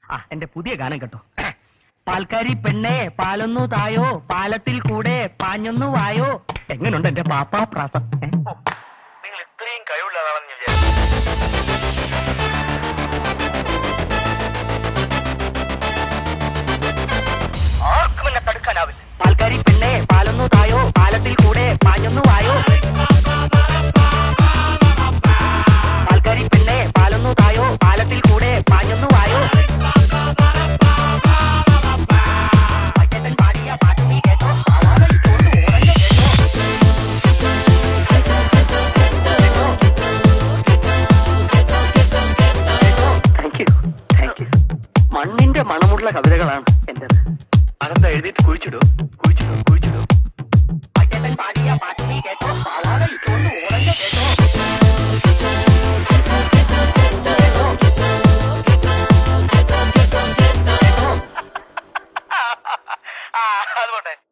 ആ എന്റെ പുതിയ ഗാനം കേട്ടോ പാൽക്കാരി പെണ്ണെ പാലൊന്നു തായോ പാലത്തിൽ കൂടെ പാഞ്ഞൊന്നു വായോ എങ്ങനുണ്ട് എന്റെ പാപ്പാ പ്രാസം ഏ? നിങ്ങൾ ഇത്രയും കഴിവുള്ളതാണെന്ന് ഞാൻ വിചാരിച്ചു ആർക്കും എന്നെ തടുക്കാനാവില്ല പാൽക്കാരി പെണ്ണെ പാലൊന്നു തായോ പാലത്തിൽ കൂടെ പാഞ്ഞൊന്നു വായോ പാൽക്കാരി പെണ്ണെ പാലൊന്നു തായോ പാലത്തിൽ കൂടെ പാഞ്ഞൊന്നു വായോ പച്ചത്തൻ പാടിയ പാട്ട് നീ കേട്ടോ ആവാതെ ഇട്ടുകൊണ്ട് ഓടണ്ട കേട്ടോ താങ്ക് യു താങ്ക് യു മണ്ണിന്റെ മണമുള്ള കവിതകളാണ് എന്റേത് അതെന്താ എഴുതിയിട്ട് കുഴിച്ചിടൂ കുഴിച്ചിടൂ കുഴിച്ചിടൂ പച്ചത്തൻ പാടിയ പാട്ട് നീ കേട്ടോ ആവാതെ ഇട്ടുകൊണ്ട് ഓടണ്ട കേട്ടോ ആ അത് പോട്ടെ